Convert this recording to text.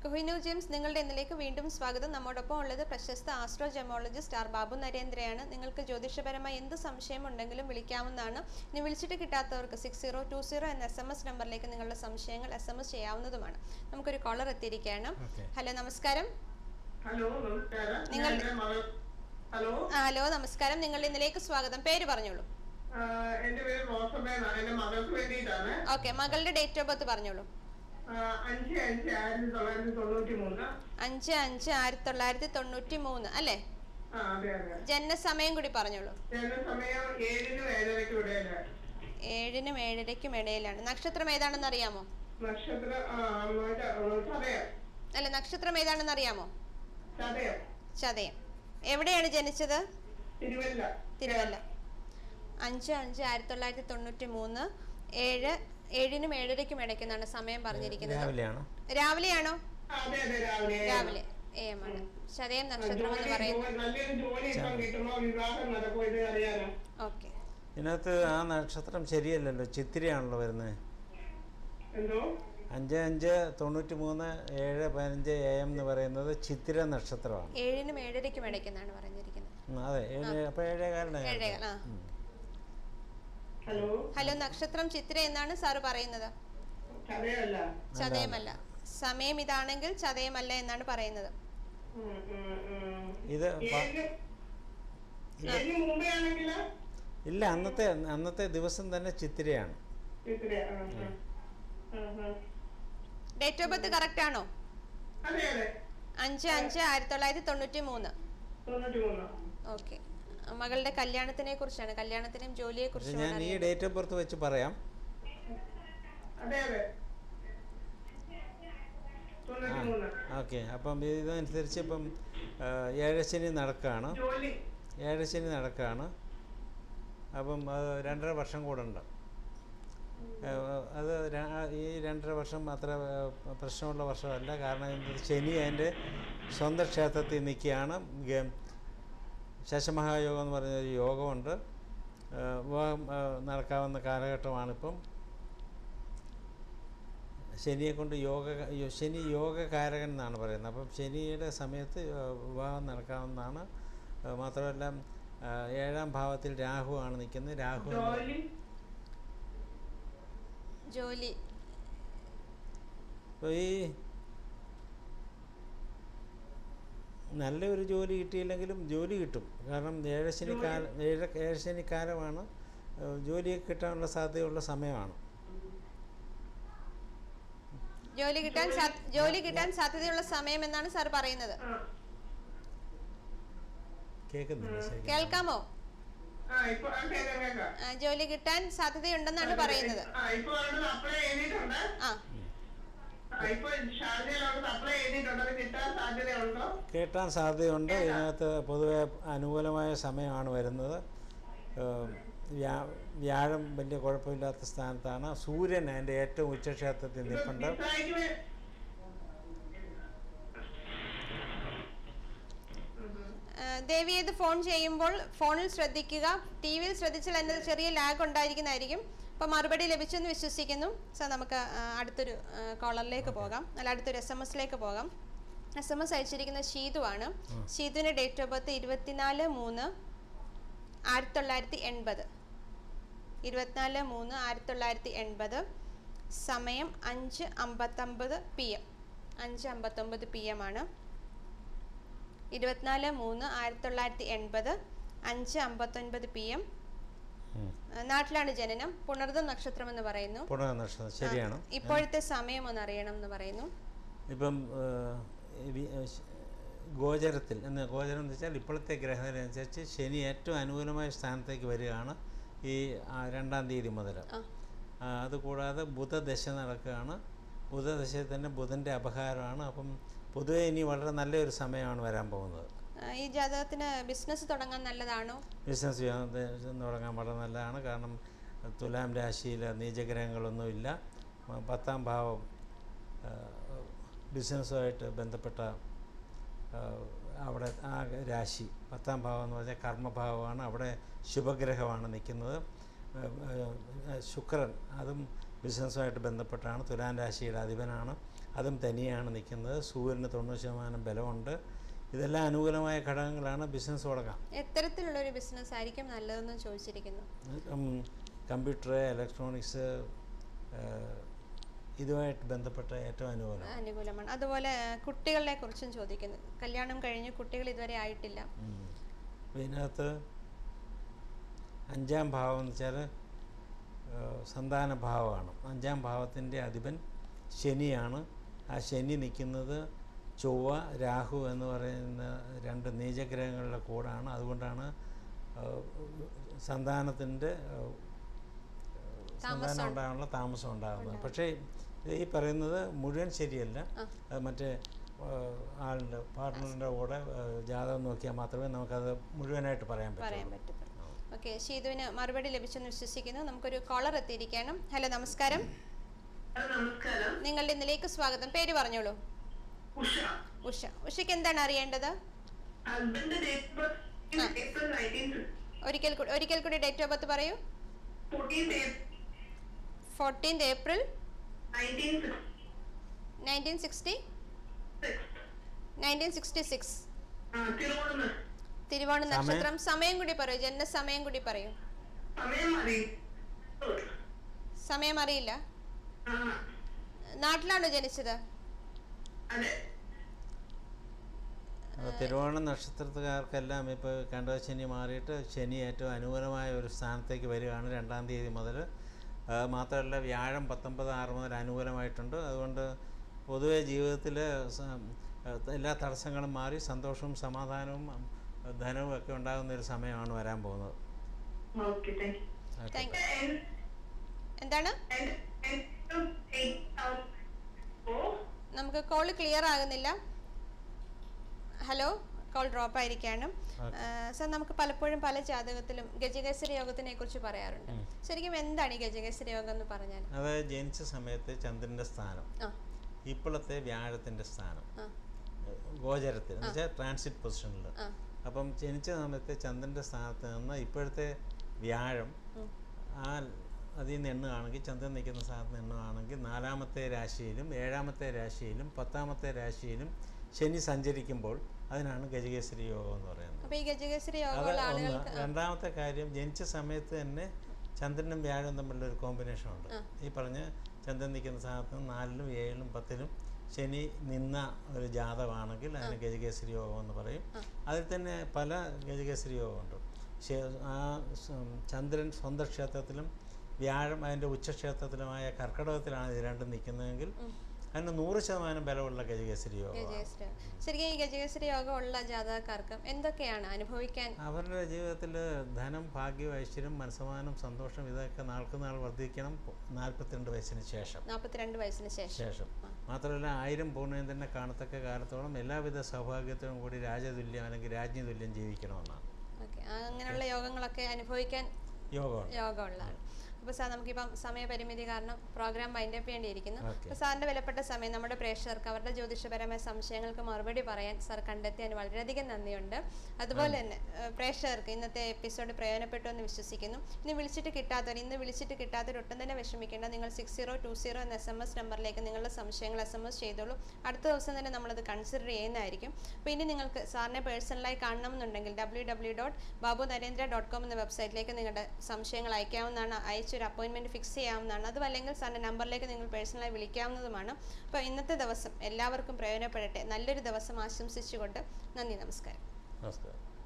കൊഹിനു James നിങ്ങളുടെ ഇന്നലേക്ക് വീണ്ടും സ്വാഗതം നമ്മോടൊപ്പം ഉള്ളത് പ്രശസ്ത ആസ്ട്രോ ജെമോളജിസ്റ്റ് ആർ ബാബു നരേന്ദ്രയാണ് നിങ്ങൾക്ക് ജ്യോതിഷപരമായി എന്ത് സംശയം ഉണ്ടെങ്കിലും വിളിക്കാവുന്നതാണ് ഇനി വിളിച്ചിട്ട് കിട്ടാത്തവർക്ക് സിക്സ് സീറോ ടു സീറോ എന്ന എസ് എം എസ് നമ്പറിലേക്ക് നിങ്ങളുടെ സംശയങ്ങൾ എസ് എം എസ് ചെയ്യാവുന്നതുമാണ് നമുക്കൊരു കോളർ എത്തിയിരിക്കുകയാണ് Okay. ഹലോ നമസ്കാരം ഹലോ നമസ്കാരം നിങ്ങൾ- ഞാൻ എൻ്റെ മകൾ ഹലോ ആ, ഹലോ നമസ്കാരം നിങ്ങളുടെ ഇന്നലേക്ക് സ്വാഗതം പേര് പറഞ്ഞോളൂ ആ, എന്റെ പേര് റോസമ്മ എന്നാണ് എന്റെ മകൾക്ക് വേണ്ടിയിട്ടാണ് ഓക്കെ മകളുടെ ഡേറ്റ് ഓഫ് ബർത്ത് പറഞ്ഞോളൂ ആ, അഞ്ച് അഞ്ച് ആയിരത്തി തൊള്ളായിരത്തി തൊണ്ണൂറ്റി മൂന്ന് അഞ്ച് അഞ്ച് ആയിരത്തി തൊള്ളായിരത്തി തൊണ്ണൂറ്റി മൂന്ന് അല്ലേ ആ അതെ അതെ ജനനസമയം കൂടി പറഞ്ഞോളൂ ജന സമയം ഏഴിനും ഏഴരയ്ക്കും ഇടയില് ഏഴിനും ഏഴരയ്ക്കും ഇടയിലാണ് നക്ഷത്രം ഏതാണെന്ന് അറിയാമോ നക്ഷത്ര ആ, മറ്റേ, ആ, ചതയം അല്ല നക്ഷത്രം ഏതാണെന്ന് അറിയാമോ ചതയം ചതയം എവിടെയാണ് ജനിച്ചത് തിരുവല്ല തിരുവല്ല അഞ്ച് അഞ്ച് ആയിരത്തി തൊള്ളായിരത്തി തൊണ്ണൂറ്റി മൂന്ന് ഏഴ് ഏഴിനും ഏഴരയ്ക്കും ഇടയ്ക്കെന്നാണ് സമയം പറഞ്ഞിരിക്കുന്നത് രാവിലെയാണോ രാവിലെയാണോ ആ, അതെ അതെ രാവിലെ രാവിലെ എ എം ആണ് ചതയം നക്ഷത്രം എന്ന് ജോലി- പറയുന്നു ജോലി- നല്ലൊരു ജോലി ഇപ്പം കിട്ടുമോ വിവാഹം നടക്കുമോ ഇത് അറിയാനോ ഓക്കെ ഇതിനകത്ത് ആ നക്ഷത്രം ശരിയല്ലല്ലോ ചിത്തിരയാണല്ലോ വരുന്നത് എന്തോ അഞ്ച് അഞ്ച് തൊണ്ണൂറ്റി മൂന്ന് ഏഴ് പതിനഞ്ച് എ എം എന്ന് പറയുന്നത് ചിത്തിര നക്ഷത്രമാണ് ഏഴിനും ഏഴരയ്ക്കും ഇടയ്ക്കെന്നാണ് പറഞ്ഞിരിക്കുന്നത് ഉം, അതെ ഏഴ് അപ്പോൾ ഏഴേകാലിന് ഏഴേകാൽ ആ ഹലോ ഹലോ നക്ഷത്രം ചിത്ര എന്നാണ് സാറ് പറയുന്നത് ചതയമല്ല ചതയമല്ല സമയം ഇതാണെങ്കിൽ ചതയമല്ല എന്നാണ് പറയുന്നത് ഉം, ഉം, ഉം. ഇത് പ- ഏഴിന് ഏഴിന് മുമ്പേ ആണെങ്കിലോ ഇല്ല അന്നത്തെ അന്നത്തെ ദിവസം തന്നെ ചിത്തിരയാണ് ഇത്ര ആ, ആ. ആ, ആ. ഡേറ്റ് ഓഫ് ബർത്ത് കറക്റ്റ് ആണോ അതെ അതെ അഞ്ച് അഞ്ച് ആയിരത്തി തൊള്ളായിരത്തി തൊണ്ണൂറ്റി മൂന്ന് തൊണ്ണൂറ്റി മൂന്ന് ഓക്കെ മകളുടെ കല്യാണത്തിനെ കുറിച്ചാണ് കല്യാണത്തിനും ജോലിയെ പക്ഷെ ഞാൻ ഈ കുറിച്ചും ഡേറ്റ് ഓഫ് ബർത്ത് വെച്ച് പറയാം അതെ അതെ തൊണ്ണൂറ്റി മൂന്ന് ഓക്കെ അപ്പം ഇതനുസരിച്ച് ഇപ്പം ആ, ഏഴശനി നടക്കുകയാണ് ജോലി ഏഴശനി നടക്കുകയാണ് അപ്പം അത് രണ്ടര വർഷം കൂടെ ഉണ്ട് ഏഹ് അത് ര- ഈ രണ്ടര വർഷം അത്ര ഏഹ് പ്രശ്നമുള്ള വർഷമല്ല കാരണം എന്ത് ശനി അതിൻ്റെ സ്വന്തം ക്ഷേത്രത്തിൽ നിൽക്കുകയാണ് ഗ- ശശമഹായോഗം എന്ന് പറഞ്ഞൊരു യോഗമുണ്ട് ഏഹ് വിവാഹം ഏഹ് നടക്കാവുന്ന കാലഘട്ടമാണിപ്പം ശനിയെ കൊണ്ട് യോഗ ശനി യോഗകാരകൻ എന്നാണ് പറയുന്നത് അപ്പം ശനിയുടെ സമയത്ത് ഏഹ് വിവാഹം നടക്കാവുന്നതാണ് ഏഹ് മാത്രമല്ല ഏഹ് ഏഴാം ഭാവത്തിൽ രാഹു ആണ് നിൽക്കുന്നത് രാഹു എന്ന് ജോലി ജോലി അപ്പോൾ ഈ നല്ലൊരു ജോലി കിട്ടിയില്ലെങ്കിലും ജോലി കിട്ടും കാരണം ഏഴശനി കാലം ഏഴ ഏഴശനി കാലമാണ് ഏഹ് ജോലിയൊക്കെ കിട്ടാനുള്ള സാധ്യതയുള്ള സമയമാണ് ജോലി കിട്ടാൻ സാ- ജോലി കിട്ടാൻ സാധ്യതയുള്ള സമയം എന്നാണ് സാർ പറയുന്നത് ആ കേൾക്കുന്നില്ല ശരി കേൾക്കാമോ ആ ഇപ്പൊ ആ, കേൾക്കാം കേൾക്കാം ആ, ജോലി കിട്ടാൻ സാധ്യതയുണ്ടെന്നാണ് പറയുന്നത് ആ ഇപ്പൊ അവിടെ അപ്ലൈ ചെയ്തിട്ടുണ്ട് ആ ആ, ഇപ്പൊ ഷാർജയിലോട്ട് അപ്ലൈ ചെയ്തിട്ടുണ്ട് അത് കിട്ടാൻ സാധ്യതയുണ്ടോ കേട്ടാൻ സാധ്യതയുണ്ട് ഇതിനകത്ത് പൊതുവെ അനുകൂലമായ സമയമാണ് വരുന്നത് ഏഹ് വ്യാ വ്യാഴം വലിയ കുഴപ്പമില്ലാത്ത സ്ഥാനത്താണ് സൂര്യൻ അതിൻ്റെ ഏറ്റവും ഉച്ചക്ഷേത്രത്തിൽ ഇപ്പൊ നിൽപ്പുണ്ട് വിസായ്ക്ക് വേ- ആ, ദേവി ഇത് ഫോൺ ചെയ്യുമ്പോൾ ഫോണിൽ ശ്രദ്ധിക്കുക ടി വിയിൽ ശ്രദ്ധിച്ചാൽ അതിന് ചെറിയ ലാഗ് ഉണ്ടായിരിക്കുന്നതായിരിക്കും അപ്പോൾ മറുപടി ലഭിച്ചെന്ന് വിശ്വസിക്കുന്നു സാർ നമുക്ക് ആ, അടുത്തൊരു കോളറിലേക്ക് പോകാം അല്ല അടുത്തൊരു എസ് എം എസിലേക്ക് പോകാം എസ് എം എസ് അയച്ചിരിക്കുന്ന ഷീതു ആണ് ഷീതുവിൻ്റെ ഡേറ്റ് ഓഫ് ബർത്ത് ഇരുപത്തിനാല് മൂന്ന് ആയിരത്തി തൊള്ളായിരത്തി എൺപത് ഇരുപത്തിനാല് മൂന്ന് ആയിരത്തി തൊള്ളായിരത്തി എൺപത് സമയം അഞ്ച് അമ്പത്തൊമ്പത് പി എം അഞ്ച് അമ്പത്തൊമ്പത് പി എം ആണ് ഇരുപത്തിനാല് മൂന്ന് ആയിരത്തി തൊള്ളായിരത്തി എൺപത് അഞ്ച് അമ്പത്തൊൻപത് പി എം ഉം. നാട്ടിലാണ് ജനനം പുണർദം നക്ഷത്രം എന്ന് പറയുന്നു പുണർ നക്ഷത്രം ശരിയാണ് ആ, ഇപ്പോഴത്തെ സമയം ഒന്ന് അറിയണം എന്ന് പറയുന്നു ഇപ്പം ഏഹ്, വി- ഏഹ്, ശ- ഗോചരത്തിൽ എന്ന് ഗോചരം എന്ന് വെച്ചാൽ ഇപ്പോഴത്തെ ഗ്രഹനിലനുസരിച്ച് ശനി ഏറ്റവും അനുകൂലമായ സ്ഥാനത്തേക്ക് വരികയാണ് ഈ ആ, രണ്ടാം തീയതി മുതൽ ആ അതുകൂടാതെ ബുധദശ നടക്കുകയാണ് ബുധദശയിൽ തന്നെ ബുധൻ്റെ അപഹാരമാണ് അപ്പം പൊതുവേ ഇനി വളരെ നല്ലൊരു സമയമാണ് വരാൻ പോകുന്നത് ആ, ഈ ജാതകത്തിന് ബിസിനസ് തുടങ്ങാൻ നല്ലതാണോ ബിസിനസ് ചെയ്യാൻ തുടങ്ങാൻ വളരെ നല്ലതാണ് കാരണം തുലാം രാശിയിൽ നീചഗ്രഹങ്ങളൊന്നുമില്ല മ- പത്താം ഭാവം ആ, ബിസിനസ്സുമായിട്ട് ബന്ധപ്പെട്ട ആ, അവിടെ ആ രാശി പത്താം ഭാവം എന്ന് പറഞ്ഞാൽ കർമ്മഭാവമാണ് അവിടെ ശുഭഗ്രഹമാണ് നിൽക്കുന്നത് ആ, ആ, ശുക്രൻ അതും ബിസിനസ്സുമായിട്ട് ബന്ധപ്പെട്ടാണ് തുലാൻ രാശിയുടെ അധിപനാണ് അതും തനിയാണ് നിൽക്കുന്നത് സൂര്യന് തൊണ്ണൂറ് ശതമാനം ബലമുണ്ട് ഇതെല്ലാം അനുകൂലമായ ഘടകങ്ങളാണ് ബിസിനസ് തുടങ്ങാം എത്തരത്തിലുള്ള ഒരു ബിസിനസ് ആയിരിക്കും നല്ലതെന്ന് ചോദിച്ചിരിക്കുന്നു ഉം, കമ്പ്യൂട്ടർ ഇലക്ട്രോണിക്സ് ഏഹ്, ഇതുമായിട്ട് ബന്ധപ്പെട്ട ഏറ്റവും അനുകൂലം അനുകൂലമാണ് അതുപോലെ ആ, കുട്ടികളെ കുറിച്ചും ചോദിക്കുന്നു കല്യാണം കഴിഞ്ഞ് കുട്ടികൾ ഇതുവരെ ആയിട്ടില്ല ഉം. ഇതിനകത്ത് അഞ്ചാം ഭാവം എന്ന് വെച്ചാൽ സന്താന ഭാവമാണ് അഞ്ചാം ഭാവത്തിൻ്റെ അധിപൻ ശനിയാണ് ആ ശനി നിൽക്കുന്നത് ചൊവ്വ രാഹു എന്ന് പറയുന്ന രണ്ട് നീചഗ്രഹങ്ങളുടെ കൂടാണ് അതുകൊണ്ടാണ് സന്താനത്തിൻ്റെ സന്താനം ഉണ്ടാകാനുള്ള താമസം ഉണ്ടാകുന്നത് പക്ഷേ ഈ പറയുന്നത് മുഴുവൻ ശരിയല്ല അത് മറ്റേ ഏഹ്, ആളുടെ പാർട്ട്ണറിൻ്റെ കൂടെ ഏഹ്, ജാതകം നോക്കിയാൽ മാത്രമേ നമുക്കത് മുഴുവനായിട്ട് പറയാൻ പറയാൻ പറ്റൂ പറ്റത്തുള്ളൂ ഓക്കെ ഷീതുവിന് മറുപടി ലഭിച്ചെന്ന് വിശ്വസിക്കുന്നു നമുക്കൊരു കോളർ എത്തിയിരിക്കണം ഹലോ നമസ്കാരം ഹലോ, നമസ്കാരം നിങ്ങളുടെ ഇന്നലേക്ക് സ്വാഗതം പേര് പറഞ്ഞോളൂ ഉഷ ഉഷ ഉഷയ്ക്ക് എന്താണ് അറിയേണ്ടത് husband date birth April nineteen ഒരിക്കൽ കൂടി ഒരിക്കൽ കൂടി ഡേറ്റ് ഓഫ് ബർത്ത് പറയൂ fourteen fourteenth April nineteen nineteen sixty nineteen sixty six Thiruvonam തിരുവോണ നക്ഷത്രം സമയം കൂടി പറയൂ ജനന സമയം കൂടി പറയൂ സമയം മതി സമയം അറിയില്ല ആ നാട്ടിലാണോ ജനിച്ചത് അതെ അപ്പോൾ തിരുവോണ നക്ഷത്രത്തുകാർക്കെല്ലാം ഇപ്പോൾ കണ്ടവ ശനി മാറിയിട്ട് ശനി ഏറ്റവും അനുകൂലമായ ഒരു സ്ഥാനത്തേക്ക് വരികയാണ് രണ്ടാം തീയതി മുതൽ അത് മാത്രമല്ല വ്യാഴം പത്തൊമ്പത് ആറ് മുതൽ അനുകൂലമായിട്ടുണ്ട് അതുകൊണ്ട് പൊതുവെ ജീവിതത്തിൽ എല്ലാ തടസ്സങ്ങളും മാറി സന്തോഷവും സമാധാനവും ഉം, ധനവും ഒക്കെ ഉണ്ടാകുന്ന ഒരു സമയമാണ് വരാൻ പോകുന്നത് okay thank okay. Thank you എന്താണ് നമുക്ക് കോൾ ക്ലിയർ ആകുന്നില്ല ഹലോ കോൾ ഡ്രോപ്പ് ആയിരിക്കാണ് സാർ നമുക്ക് പലപ്പോഴും പല ജാതകത്തിലും ഗജകേസരി യോഗത്തിനെ കുറിച്ച് പറയാറുണ്ട് ശരിക്കും എന്താണ് ഈ ഗജകേസരി യോഗം എന്ന് പറഞ്ഞാൽ അതായത് ജനിച്ച സമയത്ത് ചന്ദ്രൻ്റെ സ്ഥാനം ആ ഇപ്പോഴത്തെ വ്യാഴത്തിൻ്റെ സ്ഥാനം ആ ഗോചരത്തിൽ എന്ന് വെച്ചാൽ ട്രാൻസിറ്റ് പൊസിഷനിൽ ആ അപ്പം ജനിച്ച സമയത്ത് ചന്ദ്രൻ്റെ സ്ഥാനത്ത് നിന്ന് ഇപ്പോഴത്തെ വ്യാഴം ഉം. ആ അതിൽ നിന്ന് എണ്ണുകയാണെങ്കിൽ ചന്ദ്രൻ നിൽക്കുന്ന സ്ഥാനത്ത് നിന്ന് എണ്ണുകയാണെങ്കിൽ നാലാമത്തെ രാശിയിലും ഏഴാമത്തെ രാശിയിലും പത്താമത്തെ രാശിയിലും ശനി സഞ്ചരിക്കുമ്പോൾ അതിനാണ് ഗജകേസരി യോഗം എന്ന് പറയുന്നത് അപ്പൊ ഈ ഗജകേസരി അത് യോഗമുള്ള ഒന്ന് ആളുകൾക്ക് രണ്ടാമത്തെ കാര്യം ജനിച്ച സമയത്ത് തന്നെ ചന്ദ്രനും വ്യാഴവും തമ്മിലുള്ള ഒരു കോമ്പിനേഷൻ ഉണ്ട് ഈ പറഞ്ഞ ചന്ദ്രൻ നിൽക്കുന്ന സ്ഥാനത്ത് നിന്ന് നാലിലും ഏഴിലും പത്തിലും ശനി നിന്ന ഒരു ജാതകമാണെങ്കിൽ അതിന് ഗജകേസരി യോഗം എന്ന് പറയും അതിൽ തന്നെ പല ഗജകേസരി യോഗമുണ്ട് ശേ- ആ സ- ചന്ദ്രൻ സ്വന്തം ക്ഷേത്രത്തിലും വ്യാഴം അതിൻ്റെ ഉച്ചക്ഷേത്രത്തിലുമായ കർക്കിടകത്തിലാണ് ഇത് രണ്ടും നിൽക്കുന്നതെങ്കിൽ അതിന് നൂറ് ശതമാനം ബലമുള്ള ഗജകേസരി യോഗം ഗജകേസരി യോഗം. ശരിക്കും ഈ ഗജകേസരി യോഗം ഉള്ള ജാതകക്കാർക്ക് എന്തൊക്കെയാണ് അനുഭവിക്കാൻ അവരുടെ ജീവിതത്തിൽ ധനം ഭാഗ്യം ഐശ്വര്യം മനസ്സമാനം സന്തോഷം ഇതൊക്കെ നാൾക്ക് നാൾ വർദ്ധിക്കണം നാൽപ്പത്തിരണ്ട് വയസ്സിന് ശേഷം നാൽപ്പത്തിരണ്ട് വയസ്സിന് ശേഷം ശേഷം മാത്രമല്ല ആയിരം പൂർണ്ണയന്ത്രനെ കാണത്തക്ക കാലത്തോളം എല്ലാവിധ സൗഭാഗ്യത്തോടും കൂടി രാജതുല്യം അല്ലെങ്കിൽ രാജ്ഞതുല്യം ജീവിക്കണമെന്നാണ് ഓക്കെ അങ്ങനെയുള്ള യോഗങ്ങളൊക്കെ അനുഭവിക്കാൻ യോഗമാണ് യോഗമുള്ളതാണ് അപ്പോൾ സാർ നമുക്കിപ്പം സമയപരിമിതി കാരണം പ്രോഗ്രാം വൈൻഡപ്പ് ചെയ്യേണ്ടിയിരിക്കുന്നു ഓക്കെ. അപ്പോൾ സാറിൻ്റെ വിലപ്പെട്ട സമയം നമ്മുടെ പ്രേക്ഷകർക്ക് അവരുടെ ജ്യോതിഷപരമായ സംശയങ്ങൾക്ക് മറുപടി പറയാൻ സാർ കണ്ടെത്തിയതിന് വളരെയധികം നന്ദിയുണ്ട് അതുപോലെ തന്നെ ഏഹ്, പ്രേക്ഷകർക്ക് ഇന്നത്തെ എപ്പിസോഡ് പ്രയോജനപ്പെട്ടു എന്ന് വിശ്വസിക്കുന്നു ഇനി വിളിച്ചിട്ട് കിട്ടാത്തവർ ഇന്ന് വിളിച്ചിട്ട് കിട്ടാത്തവർ ഒട്ടും തന്നെ വിഷമിക്കേണ്ട നിങ്ങൾ സിക്സ് സീറോ ടു സീറോ എന്ന എസ് എം എസ് നമ്പറിലേക്ക് നിങ്ങളുടെ സംശയങ്ങൾ എസ് എം എസ് ചെയ്തോളൂ അടുത്ത ദിവസം തന്നെ നമ്മളത് കൺസിഡർ ചെയ്യുന്നതായിരിക്കും അപ്പോൾ ഇനി നിങ്ങൾക്ക് സാറിനെ പേഴ്സണലായി കാണണമെന്നുണ്ടെങ്കിൽ W W dot Babu Narendra dot com എന്ന വെബ്സൈറ്റിലേക്ക് നിങ്ങളുടെ സംശയങ്ങൾ അയക്കാവുന്നതാണ് അയച്ചൊരു അപ്പോയിൻമെൻറ്റ് ഫിക്സ് ചെയ്യാവുന്നതാണ് അതും അല്ലെങ്കിൽ സാറിൻ്റെ നമ്പറിലേക്ക് നിങ്ങൾ പേഴ്സണലായി വിളിക്കാവുന്നതുമാണ് അപ്പോൾ ഇന്നത്തെ ദിവസം എല്ലാവർക്കും പ്രയോജനപ്പെടട്ടെ നല്ലൊരു ദിവസം ആശംസിച്ചുകൊണ്ട് നന്ദി നമസ്കാരം നമസ്കാരം